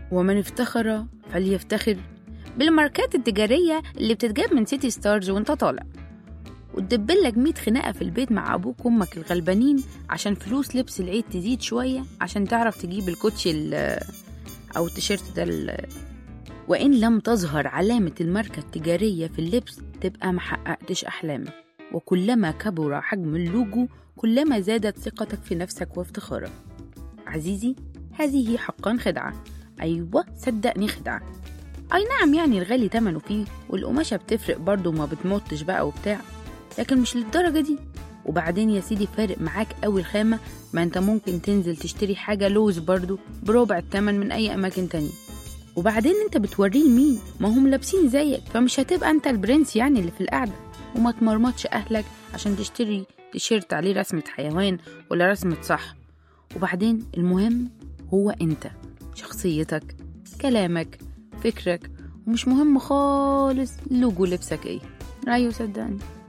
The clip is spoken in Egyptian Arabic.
ومن افتخر فليفتخر بالماركات التجارية اللي بتتجاب من سيتي ستارز وانت طالع وتدبلك مية خناقة في البيت مع أبوك وأمك الغلبانين عشان فلوس لبس العيد تزيد شوية عشان تعرف تجيب الكوتشي ال- أو التيشيرت ده ال- وإن لم تظهر علامة الماركة التجارية في اللبس تبقى محققتش أحلامك وكلما كبر حجم اللوجو كلما زادت ثقتك في نفسك وافتخارك عزيزي هذه حقا خدعة أيوة صدقني خدعة أي نعم يعني الغالي تمنه فيه والقماشة بتفرق برضه وما بتمطش بقى وبتاع لكن مش للدرجة دي وبعدين يا سيدي فارق معاك قوي الخامة ما انت ممكن تنزل تشتري حاجة لوز برضه بربع التمن من أي أماكن تانية وبعدين انت بتوريه لمين ما هم لابسين زيك فمش هتبقى انت البرنس يعني اللي في القعدة وما تمرمطش أهلك عشان تشتري تيشيرت عليه رسمة حيوان ولا رسمة صح وبعدين المهم هو انت شخصيتك كلامك فكرك ومش مهم خالص لوجو لبسك ايه ايوه صدقني